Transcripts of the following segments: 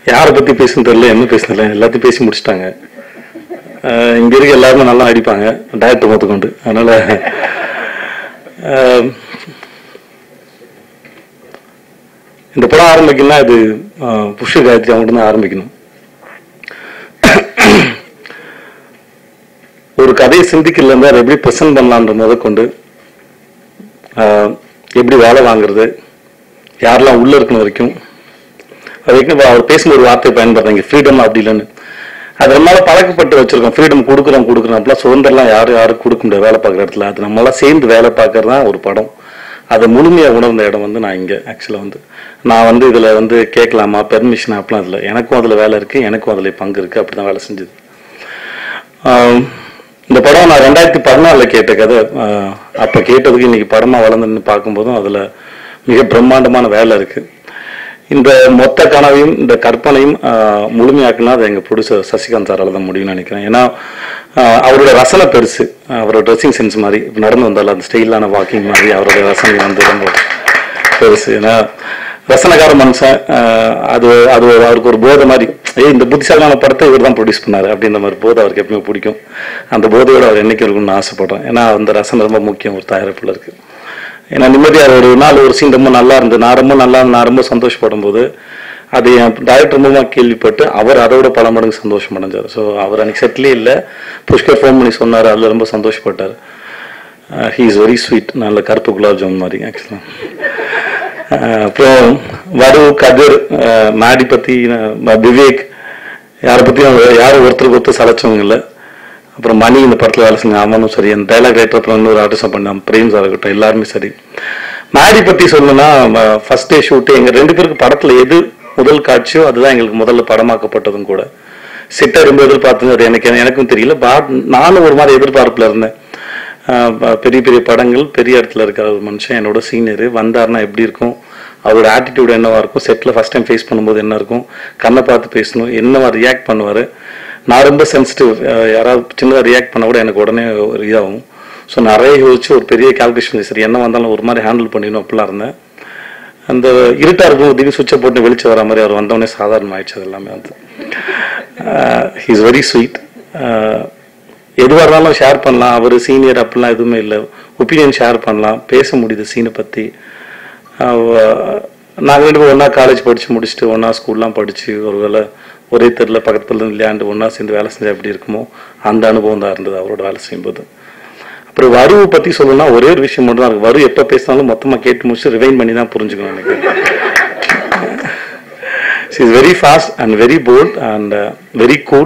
யாரை பத்தி பேசணும் தெரியல என்ன பேசணும் தெரியல எல்லாத்தையும் பேசி முடிச்சிட்டாங்க அஹ் இங்க இருக்க எல்லாருமே நல்லா அடிப்பாங்க டயத்தை மொத்தக்கொண்டு அதனால அஹ், இந்த படம் ஆரம்பிக்கணும்னா இது அஹ், புஷ்ய காயத்ரி அவங்க தான் ஆரம்பிக்கணும் ஒரு கதையை சிந்திக்கல இருந்தால் அதை எப்படி ப்ரெசென்ட் பண்ணலான்ற முத கொண்டு ஆஹ், எப்படி வேலை வாங்குறது யாரெல்லாம் உள்ள இருக்கணும் வரைக்கும் அது வரைக்கும் இப்ப அவர் பேசும்போது ஒரு வார்த்தை பயன்படுறாங்க ஃப்ரீடம் அப்படி இல்லைன்னு அது நம்மளால பழக்கப்பட்டு வச்சிருக்கோம் ஃப்ரீடம் கொடுக்குறோம் கொடுக்குறோம் அப்படிலாம் சுதந்திரம்லாம் யாரும் யாரும் கொடுக்க முடியாது வேலை பார்க்குற இடத்துல அது நம்மளாம் சேர்ந்து வேலை பார்க்கறது தான் ஒரு படம் அதை முழுமையாக உணர்ந்த இடம் வந்து நான் இங்கே ஆக்சுவலாக வந்து நான் வந்து இதில் வந்து கேட்கலாமா பெர்மிஷன் அப்படிலாம் இல்லை எனக்கும் அதில் வேலை இருக்குது எனக்கும் அதில் பங்கு இருக்குது அப்படி தான் வேலை செஞ்சது ஆம், இந்த படம் நான் ரெண்டாயிரத்தி பதினாலில் கேட்ட கதை ஆஹ், அப்ப கேட்டதுக்கு இன்னைக்கு படமா வளர்ந்துன்னு பார்க்கும்போதும் அதுல மிக பிரம்மாண்டமான வேலை இருக்கு இந்த மொத்த கனவையும் இந்த கற்பனையும் ஆஹ், முழுமையாக்குனா அது எங்க ப்ரொடியூசர் சசிகாந்த் சாரால தான் முடியும்னு நினைக்கிறேன் ஏன்னா ஆஹ், அவரோட ரசனை பெருசு அவரோட ட்ரெஸ்ஸிங் சென்ஸ் மாதிரி இப்ப நடந்து வந்தால அந்த ஸ்டைலான வாக்கிங் மாதிரி அவரோட ரசனை வந்து ரொம்ப பெருசு ஏன்னா ரசனக்கார மனுஷன் ஆஹ், அது அது ஒரு- அவருக்கு ஒரு போதை மாதிரி ஏய் இந்த புத்திசாலியான படத்தை இவர் தான் ப்ரொடியூஸ் பண்ணாரு அப்படின்ற மாதிரி போதை அவருக்கு எப்பவுமே பிடிக்கும் அந்த போதையோட அவர் என்னைக்கு இருக்கணும்னு ஆசைப்படுறேன் ஏன்னா அந்த ரசனை ரொம்ப முக்கியம் ஒரு தயாரிப்புல இருக்கு ஏன்னா நிம்மதியாக ஒரு நாள் ஒரு சீன் ரொம்ப நல்லா இருந்து நான் ரொம்ப நல்லா நான் ரொம்ப சந்தோஷப்படும் போது அது என் டைரக்டர் மூலமாக கேள்விப்பட்டு அவர் அதோட பல மடங்கு சந்தோஷம் அடைஞ்சார் ஸோ அவர் அன்னைக்கு செட்டிலே இல்லை புஷ்கர் ஃபோன் பண்ணி சொன்னார் அதில் ரொம்ப சந்தோஷப்பட்டார் ஹீ இஸ் வெரி ஸ்வீட் நல்ல கருப்பு குலாப் ஜாமுன் மாதிரி ஆக்சுவலாக அப்புறம் வரு கதிர் அஹ், மாடி பற்றி விவேக் யாரை பற்றியும் யாரும் ஒருத்தருக்கு ஒருத்தர் சலைச்சவங்க இல்லை அப்புறம் மணி இந்த படத்தில் வேலை செஞ்ச அவனும் சரி அந்த டைலாக் ரைட்டர் அப்புறம் இன்னொரு ஆர்டிஸ்ட் பண்ண பிரேம் சார் இருக்கட்டும் எல்லாருமே சரி மாடி பற்றி சொல்லணும்னா ஃபர்ஸ்ட் டே ஷூட்டு எங்கள் ரெண்டு பேருக்கு படத்தில் எது முதல் காட்சியோ அதுதான் எங்களுக்கு முதல்ல படமாக்கப்பட்டதும் கூட சிட்டை ரொம்ப எதிர்பார்த்துங்க அது எனக்கு எனக்கும் தெரியல பா- நானும் ஒரு மாதிரி எதிர்பார்ப்பில் இருந்தேன் ஆஹ் ப- பெரிய பெரிய படங்கள் பெரிய இடத்துல இருக்கிற ஒரு மனுஷன் என்னோட சீனியர் வந்தாருன்னா எப்படி இருக்கும் அவரோட ஆட்டிடியூட் என்னவா இருக்கும் செட்டில் ஃபர்ஸ்ட் டைம் ஃபேஸ் பண்ணும்போது என்ன இருக்கும் கண்ணை பார்த்து பேசணும் என்னவா ரியாக்ட் பண்ணுவார் நான் ரொம்ப சென்சிட்டிவ் யாராவது சின்னதாக ரியாக்ட் பண்ண கூட எனக்கு உடனே ஒரு இதாகும் ஸோ நிறைய யோசிச்சு ஒரு பெரிய கால்குலேஷன் சரி என்ன வந்தாலும் ஒரு மாதிரி ஹேண்டில் பண்ணிடணும் அப்படிலாம் இருந்தேன் அந்த இருட்டா இருக்கும் திடீர்னு சுவிட்சை போட்டு வெளிச்சம் வர மாதிரி அவர் வந்தவொடனே சாதாரணம் ஆயிடுச்சு அது எல்லாமே வந்து ஹி இஸ் வெரி ஸ்வீட் எதுவாக இருந்தாலும் ஷேர் பண்ணலாம் அவர் சீனியர் அப்படிலாம் எதுவுமே இல்லை ஒப்பீனியன் ஷேர் பண்ணலாம் பேச முடியுது சீனை பற்றி நாங்கள் ரெண்டு பேரும் ஒன்றா காலேஜ் படித்து முடிச்சுட்டு ஒன்றா ஸ்கூல்லாம் படித்து ஒரு வேளை ஒரே தெருவில் பக்கத்துல விளையாண்டு ஒன்றா சேர்ந்து வேலை செஞ்சால் எப்படி இருக்குமோ அந்த அனுபவம் தான் இருந்தது அவரோட வேலை செய்யும்போது அப்புறம் வருவை பற்றி சொல்லணும்னா ஒரே ஒரு விஷயம் மட்டும் தான் இருக்கு வரு எப்போ பேசினாலும் மொத்தமாக கேட்டு முடிச்சு ரிவைன் பண்ணி தான் புரிஞ்சுக்கணும் எனக்கு she is very fast and very bold and very cool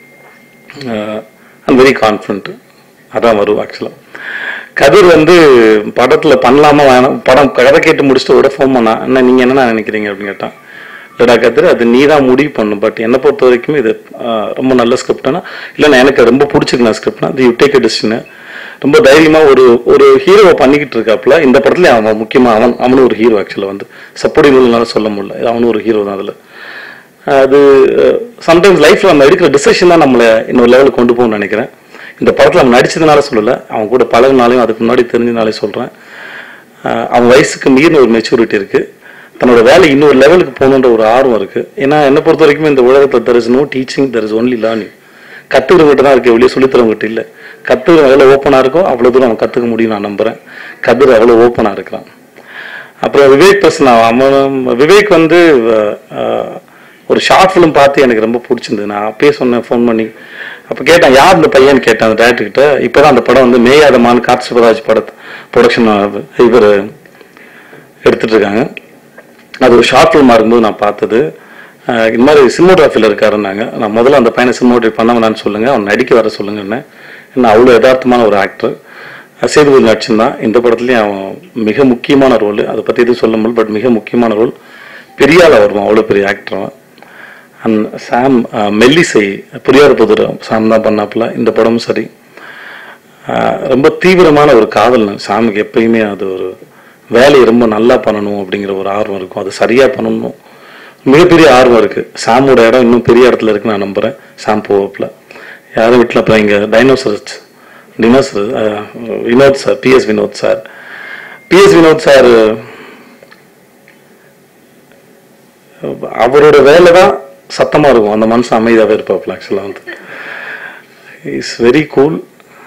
and very confident அதான் வரும் ஆக்சுவலாக கதிர் வந்து படத்துல பண்ணலாமா வேணாம் படம் கதை கேட்டு முடிச்சுட்டு விட ஃபோன் பண்ணா அண்ணா நீங்க என்ன நினைக்கிறீங்க அப்படின்னு கேட்டான் இல்லடா கதிர் அது நீ தான் முடிவு பண்ணும் பட் என்னை பொறுத்த வரைக்கும் இது ஆஹ், ரொம்ப நல்ல ஸ்கிரிப்ட்னா இல்லைண்ணா எனக்கு ரொம்ப பிடிச்சிருக்கு நான் ஸ்கிரிப்ட்னா அது யூ டேக் டிசிஷன் ரொம்ப தைரியமா ஒரு ஒரு ஹீரோவை பண்ணிக்கிட்டு இருக்காப்புல இந்த படத்துல அவன் முக்கியமா அவன் அவனும் ஒரு ஹீரோ ஆக்சுவலாக வந்து சப்போர்ட்டிங் சொல்ல முடியல அவனும் ஒரு ஹீரோ தான் அதுல அது சம்டைம்ஸ் லைஃப்ல நம்ம எடுக்கிற டிசிஷன் தான் நம்மளை இன்னொரு லெவலுக்கு கொண்டு போகணும்னு நினைக்கிறேன் இந்த படத்துல அவன் நடிச்சதுனால சொல்லல அவன் கூட பழகினாலையும் அதுக்கு முன்னாடி தெரிஞ்சனாலே சொல்றேன் அஹ் அவன் வயசுக்கு மீறின ஒரு மெச்சூரிட்டி இருக்கு தன்னோட வேலை இன்னொரு லெவலுக்கு போகணுன்ற ஒரு ஆர்வம் இருக்கு ஏன்னா என்னை பொறுத்த வரைக்கும் இந்த உலகத்துல there is no teaching there is only learning கத்துக்கிறவங்கிட்ட தான் இருக்கு வெளியே சொல்லித்தரவங்கிட்ட இல்லை கத்துக்கிற எவ்வளோ ஓப்பனாக இருக்கோ அவ்வளோ தூரம் அவன் கற்றுக்க முடியும் நான் நம்புறேன் கதிர் அவ்வளோ ஓப்பனாக இருக்கிறான் அப்புறம் விவேக் பர்சன் அவன் விவேக் வந்து அஹ், ஒரு ஷார்ட் ஃபிலிம் பார்த்து எனக்கு ரொம்ப பிடிச்சிருந்தது நான் அப்பயே சொன்னேன் ஃபோன் பண்ணி அப்போ கேட்டேன் யார் இந்த பையன் கேட்டேன் அந்த டேரக்டர் கிட்ட இப்போதான் அந்த படம் வந்து மேயாதமான் கார்த்தி சிவராஜ் பட ப்ரொடக்ஷன் இவர் எடுத்துட்டு இருக்காங்க அது ஒரு ஷார்ட் ஃபிலிமாக இருக்கும்போது நான் பார்த்தது அஹ், இந்த மாதிரி சினிமோகிராஃபியில் இருக்காருன்னாங்க நான் முதல்ல அந்த பையனை சினிமோகிராஃபி பண்ண வேணான்னு சொல்லுங்க அவன் நடிக்க வர சொல்லுங்கன்னு என்ன அவ்வளோ யதார்த்தமான ஒரு ஆக்டர் சேதுபதி நடிச்சிருந்தான் இந்த படத்துலயும் அவன் மிக முக்கியமான ரோல் அதை பற்றி எதுவும் சொல்ல முடியல பட் மிக முக்கியமான ரோல் பெரியாள வருவான் அவ்வளோ பெரிய ஆக்டர் அவன் அண்ட் சாம் அஹ், மெல்லிசை புரியாத புதிர் சாம் தான் பண்ணாப்புல இந்த படமும் சரி அஹ், ரொம்ப தீவிரமான ஒரு காதல் சாமுக்கு எப்பயுமே அது ஒரு வேலையை ரொம்ப நல்லா பண்ணணும் அப்படிங்கிற ஒரு ஆர்வம் இருக்கும் அது சரியா பண்ணணும் மிகப்பெரிய ஆர்வம் இருக்கு சாமோட இடம் இன்னும் பெரிய இடத்துல இருக்கு நான் நம்புறேன் சாம் போவப்பில் யாரும் வீட்டில் அப்புறம் இங்கே dinosaurs dinosaur Vinod sir PS Vinod sir PS Vinod sir அவரோட வேலை தான் சத்தமாக இருக்கும் அந்த மனுஷன் அமைதியாகவே இருப்பாப்புல ஆக்சுவலாக வந்து இஸ் வெரி கூல்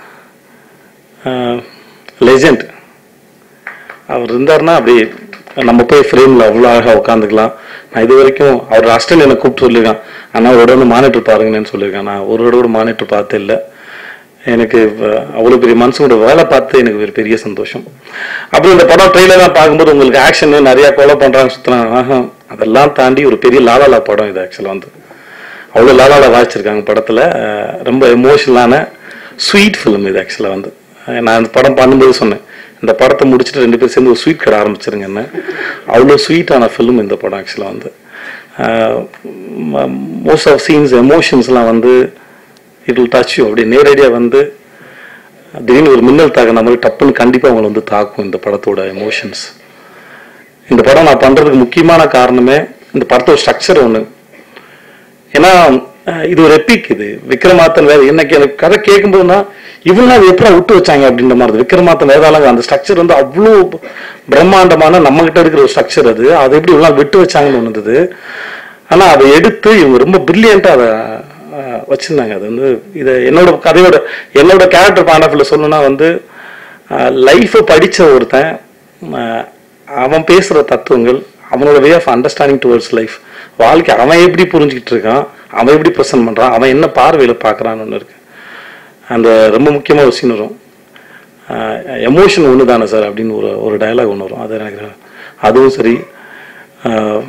லெஜண்ட் அவர் இருந்தாருன்னா அப்படியே நம்ம போய் ஃப்ரேமில் அவ்வளோ அழகாக உட்காந்துக்கலாம் நான் இது வரைக்கும் அவர் அஸ்டன் என்னை கூப்பிட்டு சொல்லியிருக்கான் ஆனால் அவரோட வந்து மானிட்டர் பாருங்கன்னு சொல்லியிருக்கான் நான் ஒரு கூட மானிட்டர் பார்த்தே இல்லை எனக்கு அவ்வளோ பெரிய மனுஷனோட வேலை பார்த்து எனக்கு ஒரு பெரிய சந்தோஷம் அப்புறம் இந்த படம் ட்ரெயிலர்லாம் பார்க்கும்போது உங்களுக்கு ஆக்ஷன் நிறைய கொலை பண்ணுறாங்க சுற்றுறாங்க ஆஹா அதெல்லாம் தாண்டி ஒரு பெரிய லாலாலா படம் இது ஆக்சுவலாக வந்து அவ்வளோ லாலாலா வாசிச்சிருக்காங்க படத்தில் ரொம்ப எமோஷனலான ஸ்வீட் ஃபிலிம் இது ஆக்சுவலாக வந்து அஹ் நான் இந்த படம் பண்ணும்போது சொன்னேன் இந்த படத்தை முடிச்சுட்டு ரெண்டு பேரும் சேர்ந்து ஒரு ஸ்வீட் கடை ஆரம்பிச்சிருங்கன்னு அவ்வளோ ஸ்வீட்டான ஃபிலிம் இந்த படம் ஆக்சுவலாக வந்து மோஸ்ட் ஆஃப் சீன்ஸ் எமோஷன்ஸ்லாம் வந்து இட் வில் டச் யூ அப்படி நேரடியாக வந்து திடீர்னு ஒரு மின்னல் தாக்குன மாதிரி டப்புன்னு கண்டிப்பாக அவங்களை வந்து தாக்கும் இந்த படத்தோட எமோஷன்ஸ் இந்த படம் நான் பண்ணுறதுக்கு முக்கியமான காரணமே இந்த படத்தோட ஸ்ட்ரக்சர் ஒன்று ஏன்னா அஹ், இது ஒரு எப்பிக் இது விக்ரமாத்தன் வேற எனக்கு எனக்கு கதை கேட்கும்போதுனா இவங்க அது எப்படி விட்டு வச்சாங்க அப்படின்ற மாதிரி இருக்கு. விக்ரமாத்தன் வேதாளங்க அந்த ஸ்ட்ரக்சர் வந்து அவ்வளோ பிரம்மாண்டமான நம்ம கிட்ட இருக்கிற ஒரு ஸ்ட்ரக்சர் அது அதை எப்படி இவ்வளோ விட்டு வச்சாங்கன்னு ஒன்று இருந்தது ஆனா அதை எடுத்து இவங்க ரொம்ப பிரில்லியண்டா அதை அஹ், வச்சிருந்தாங்க அது வந்து இதை என்னோட கதையோட என்னோட கேரக்டர் பாயிண்ட் ஆஃப் சொல்லணும்னா வந்து லைஃப்பை படிச்ச ஒருத்தன் அஹ், அவன் பேசுற தத்துவங்கள் அவனோட way of understanding towards life வாழ்க்கை அவன் எப்படி புரிஞ்சுக்கிட்டு இருக்கான் அவன் எப்படி ப்ரெசென்ட் பண்றான் அவன் என்ன பார்வையில பார்க்கறான்னு ஒன்று இருக்கு அந்த ரொம்ப முக்கியமா ஒரு சீன் வரும் எமோஷன் ஒன்று தானே சார் அப்படின்னு ஒரு ஒரு டயலாக் ஒன்று வரும் அது எனக்கு அதுவும் சரி அஹ்,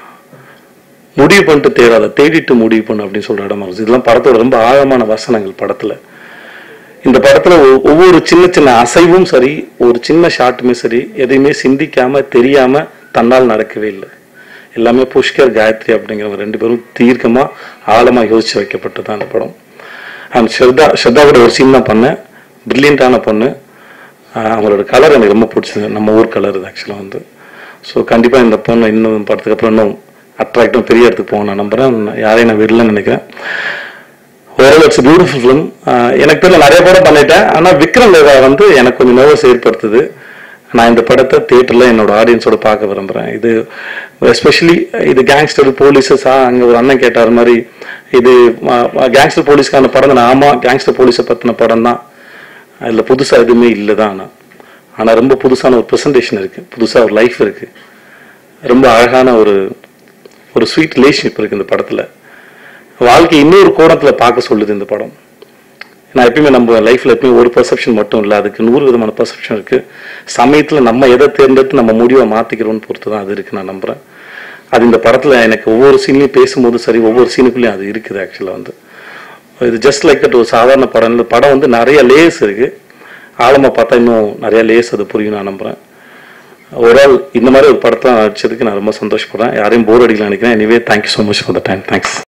முடிவு பண்ணிட்டு தேடாத தேடிட்டு முடிவு பண்ணு அப்படின்னு சொல்ற இடமா இருந்துச்சு இதெல்லாம் படத்தோட ரொம்ப ஆழமான வசனங்கள் படத்துல இந்த படத்துல ஒ- ஒவ்வொரு சின்ன சின்ன அசைவும் சரி ஒரு சின்ன ஷாட்டுமே சரி எதையுமே சிந்திக்காம தெரியாம தன்னால் நடக்கவே இல்லை எல்லாமே புஷ்கர் காயத்ரி அப்படிங்கிறவங்க ரெண்டு பேரும் தீர்க்கமா ஆழமா யோசிச்சு வைக்கப்பட்டது தான் அந்த படம் அண்ட் ஸ்ரத்தா ஸ்ரத்தாவோட ஒரு சீன் தான் பண்ணேன் பிரில்லியண்டான பொண்ணு ஆஹ் அவங்களோட கலர் எனக்கு ரொம்ப பிடிச்சது நம்ம ஊர் கலர் இது ஆக்சுவலாக வந்து ஸோ கண்டிப்பாக இந்த பொண்ணு இன்னும் படத்துக்கு அப்புறம் இன்னும் அட்ராக்டும் பெரிய இடத்துக்கு போக நான் நம்புறேன் யாரையும் நான் விடலன்னு நினைக்கிறேன் ஓரளவு இட்ஸ் பியூட்டிஃபுல் ஃபிலிம் எனக்கு தெரியல நிறைய படம் பண்ணிட்டேன் ஆனால் விக்ரம் வேதா வந்து எனக்கு கொஞ்சம் நர்வஸ் ஏற்படுத்துது நான் இந்த படத்தை தியேட்டரில் என்னோட ஆடியன்ஸோட பார்க்க விரும்புகிறேன் இது எஸ்பெஷலி இது கேங்ஸ்டர் போலீஸஸா அங்கே ஒரு அண்ணன் கேட்டார் மாதிரி இது கேங்ஸ்டர் போலீஸ்க்கான படம் தான் ஆமாம் கேங்ஸ்டர் போலீஸை பற்றின படம் தான் அதில் புதுசாக எதுவுமே இல்லை தான் ஆனால் ஆனால் ரொம்ப புதுசான ஒரு ப்ரெசன்டேஷன் இருக்குது புதுசாக ஒரு லைஃப் இருக்குது ரொம்ப அழகான ஒரு ஒரு ஸ்வீட் ரிலேஷன்ஷிப் இருக்குது இந்த படத்தில் வாழ்க்கை இன்னொரு கோணத்தில் பார்க்க சொல்லுது இந்த படம் நான் எப்பயுமே நம்ம லைஃப்ல எப்பயுமே ஒரு பெர்செப்ஷன் மட்டும் இல்லை அதுக்கு நூறு விதமான பெர்செப்ஷன் இருக்கு சமயத்தில் நம்ம எதை தேர்ந்தெடுத்து நம்ம முடிவை மாத்திக்கிறோம்னு பொறுத்து தான் அது இருக்கு நான் நம்புறேன் அது இந்த படத்துல எனக்கு ஒவ்வொரு சீன்லையும் பேசும்போது சரி ஒவ்வொரு சீனுக்குள்ளேயும் அது இருக்குது ஆக்சுவலாக வந்து இது ஜஸ்ட் லைக் தட் ஒரு சாதாரண படம் இந்த படம் வந்து நிறைய லேயர்ஸ் இருக்கு ஆழமா பார்த்தா இன்னும் நிறைய லேயர்ஸ் அது புரியும் நான் நம்புறேன் ஒரு ஆள் இந்த மாதிரி ஒரு படத்தை நடிச்சதுக்கு நான் ரொம்ப சந்தோஷப்படுறேன் யாரையும் போர் அடிக்கலாம் நினைக்கிறேன் anyway thank you so much for the time thanks